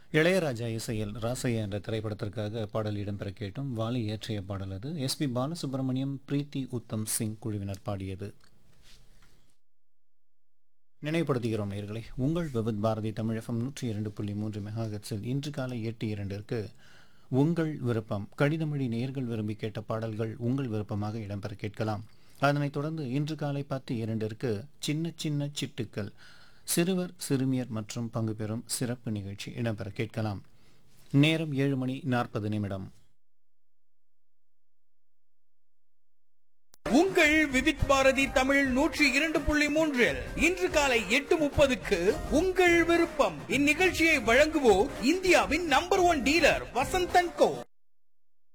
இளையராஜா இசையில் ராசையா என்ற திரைப்படத்திற்காக பாடல் இடம்பெற கேட்டும் வாலி இயற்றிய பாடல் அது எஸ்பி பாலசுப்ரமணியம் பிரீத்தி உத்தம் சிங் குழுவினர் பாடியது நினைவுபடுத்துகிறோம் நேர்களை உங்கள் விபத் பாரதி தமிழகம் நூற்றி இரண்டு புள்ளி மூன்று மெகாஹெட்ஸில் இன்று காலை எட்டு இரண்டிற்கு உங்கள் விருப்பம் கடிதமொழி நேர்கள் விரும்பி கேட்ட பாடல்கள் உங்கள் விருப்பமாக இடம்பெற கேட்கலாம் அதனைத் தொடர்ந்து இன்று காலை பத்து இரண்டிற்கு சின்ன சின்ன சிட்டுக்கள் சிறுவர் சிறுமியர் மற்றும் பங்கு பெறும் சிறப்பு நிகழ்ச்சி இடம்பெற கேட்கலாம் நேரம் ஏழு மணி நாற்பது நிமிடம் உங்கள் விவித் பாரதி தமிழ் நூற்றி இரண்டு புள்ளி மூன்றில் இன்று காலை எட்டு முப்பதுக்கு உங்கள் விருப்பம் இந்நிகழ்ச்சியை வழங்குவோர் இந்தியாவின் நம்பர் ஒன் டீலர் வசந்தன் கோ